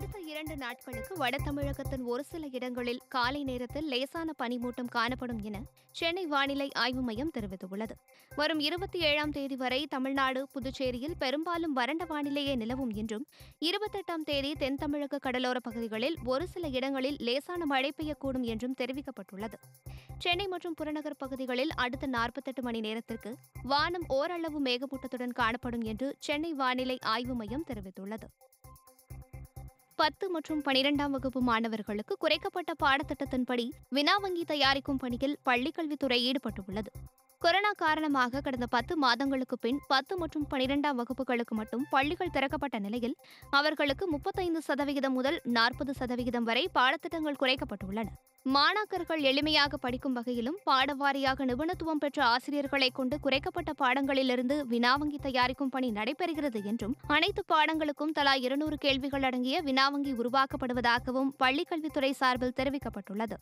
அடுத்த இரண்டு நாட்களுக்கு வட தமிழகத்தின் ஒரு சில இடங்களில் காலை நேரத்தில் லேசான பனிமூட்டம் காணப்படும் என சென்னை வானிலை ஆய்வு மையம் தெரிவித்துள்ளது வரும் இருபத்தி ஏழாம் தேதி வரை தமிழ்நாடு புதுச்சேரியில் பெரும்பாலும் வறண்ட வானிலையே நிலவும் என்றும் இருபத்தெட்டாம் தேதி தென் தமிழக கடலோர பகுதிகளில் ஒரு சில இடங்களில் லேசான மழை பெய்யக்கூடும் என்றும் தெரிவிக்கப்பட்டுள்ளது சென்னை மற்றும் புறநகர் பகுதிகளில் அடுத்த நாற்பத்தெட்டு மணி நேரத்திற்கு வானம் ஓரளவு மேகமூட்டத்துடன் காணப்படும் என்று சென்னை வானிலை ஆய்வு மையம் தெரிவித்துள்ளது பத்து மற்றும் பனிரெண்டாம் வகுப்பு மாணவர்களுக்கு குறைக்கப்பட்ட பாடத்திட்டத்தின்படி வினா வங்கி தயாரிக்கும் பணியில் பள்ளிக்கல்வித்துறை ஈடுபட்டுள்ளது கொரோனா காரணமாக கடந்த பத்து மாதங்களுக்கு பின் பத்து மற்றும் பனிரெண்டாம் வகுப்புகளுக்கு மட்டும் பள்ளிகள் திறக்கப்பட்ட நிலையில் அவர்களுக்கு முப்பத்தைந்து சதவிகிதம் முதல் நாற்பது சதவிகிதம் வரை பாடத்திட்டங்கள் குறைக்கப்பட்டுள்ளன மாணாக்கர்கள் எளிமையாக படிக்கும் வகையிலும் பாடவாரியாக நிபுணத்துவம் பெற்ற ஆசிரியர்களை கொண்டு குறைக்கப்பட்ட பாடங்களிலிருந்து வினாவங்கி தயாரிக்கும் பணி நடைபெறுகிறது என்றும் அனைத்து பாடங்களுக்கும் தலா இருநூறு கேள்விகள் அடங்கிய வினாவங்கி உருவாக்கப்படுவதாகவும் பள்ளிக்கல்வித்துறை சார்பில் தெரிவிக்கப்பட்டுள்ளது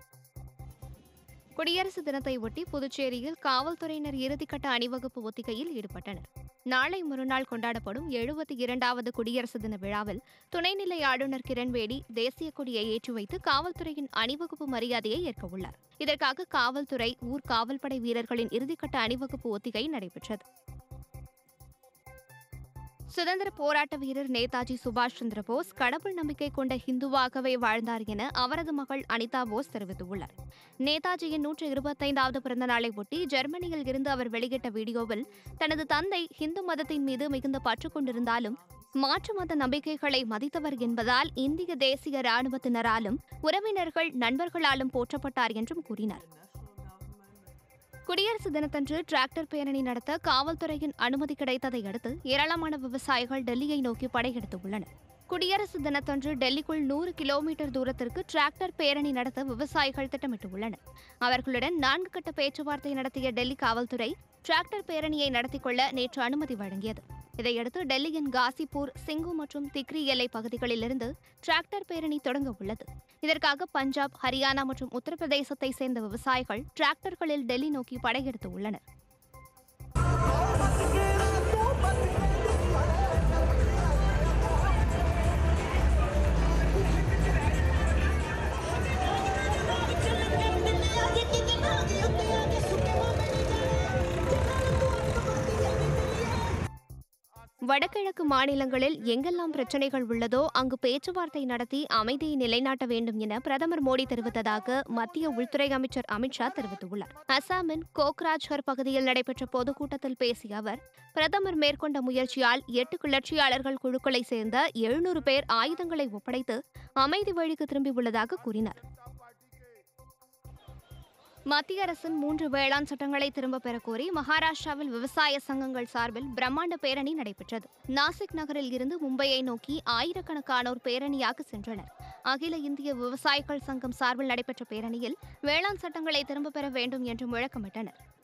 குடியரசு தினத்தை ஒட்டி புதுச்சேரியில் காவல்துறையினர் இறுதிக்கட்ட அணிவகுப்பு ஒத்திகையில் ஈடுபட்டனர் நாளை மறுநாள் கொண்டாடப்படும் எழுபத்தி இரண்டாவது குடியரசு தின விழாவில் துணைநிலை ஆளுநர் கிரண்பேடி தேசிய கொடியை ஏற்றி வைத்து காவல்துறையின் அணிவகுப்பு மரியாதையை ஏற்க உள்ளார் இதற்காக காவல்துறை ஊர் காவல்படை வீரர்களின் இறுதிக்கட்ட அணிவகுப்பு ஒத்திகை நடைபெற்றது சுதந்திர போராட்ட வீரர் நேதாஜி சுபாஷ் சந்திர போஸ் கடவுள் நம்பிக்கை கொண்ட ஹிந்துவாகவே வாழ்ந்தார் என அவரது மகள் அனிதா போஸ் தெரிவித்துள்ளார் நேதாஜியின் நூற்று இருபத்தைந்தாவது பிறந்த நாளை ஒட்டி ஜெர்மனியில் இருந்து அவர் வெளியிட்ட வீடியோவில் தனது தந்தை ஹிந்து மதத்தின் மீது மிகுந்த பற்று கொண்டிருந்தாலும் மாற்று மத நம்பிக்கைகளை மதித்தவர் என்பதால் இந்திய தேசிய ராணுவத்தினராலும் உறவினர்கள் நண்பர்களாலும் போற்றப்பட்டார் என்றும் கூறினார் குடியரசு தினத்தன்று டிராக்டர் பேரணி நடத்த காவல்துறையின் அனுமதி கிடைத்ததை அடுத்து ஏராளமான விவசாயிகள் டெல்லியை நோக்கி படையெடுத்துள்ளனர் குடியரசு தினத்தன்று டெல்லிக்குள் நூறு கிலோமீட்டர் தூரத்திற்கு டிராக்டர் பேரணி நடத்த விவசாயிகள் திட்டமிட்டுள்ளனர் அவர்களுடன் நான்கு கட்ட பேச்சுவார்த்தை நடத்திய டெல்லி காவல்துறை டிராக்டர் பேரணியை நடத்திக் கொள்ள நேற்று அனுமதி வழங்கியது இதையடுத்து டெல்லியின் காசிப்பூர் சிங்கு மற்றும் திக்ரி எல்லை பகுதிகளிலிருந்து டிராக்டர் பேரணி தொடங்க உள்ளது இதற்காக பஞ்சாப் ஹரியானா மற்றும் உத்தரப்பிரதேசத்தை சேர்ந்த விவசாயிகள் டிராக்டர்களில் டெல்லி நோக்கி படையெடுத்து உள்ளனர் வடகிழக்கு மாநிலங்களில் எங்கெல்லாம் பிரச்சனைகள் உள்ளதோ அங்கு பேச்சுவார்த்தை நடத்தி அமைதியை நிலைநாட்ட வேண்டும் என பிரதமர் மோடி தெரிவித்ததாக மத்திய உள்துறை அமைச்சர் அமித்ஷா தெரிவித்துள்ளார் அசாமின் கோக்ராஜ்ஹர் பகுதியில் நடைபெற்ற பொதுக்கூட்டத்தில் பேசிய அவர் பிரதமர் மேற்கொண்ட முயற்சியால் எட்டு கிளர்ச்சியாளர்கள் குழுக்களை சேர்ந்த எழுநூறு பேர் ஆயுதங்களை ஒப்படைத்து அமைதி வழிக்கு திரும்பியுள்ளதாக கூறினார் மத்திய அரசின் மூன்று வேளாண் சட்டங்களை திரும்பப் பெறக் கோரி மகாராஷ்டிராவில் விவசாய சங்கங்கள் சார்பில் பிரம்மாண்ட பேரணி நடைபெற்றது நாசிக் நகரில் இருந்து மும்பையை நோக்கி ஆயிரக்கணக்கானோர் பேரணியாக சென்றனர் அகில இந்திய விவசாயிகள் சங்கம் சார்பில் நடைபெற்ற பேரணியில் வேளாண் சட்டங்களை திரும்பப் பெற வேண்டும் என்று முழக்கமிட்டனர்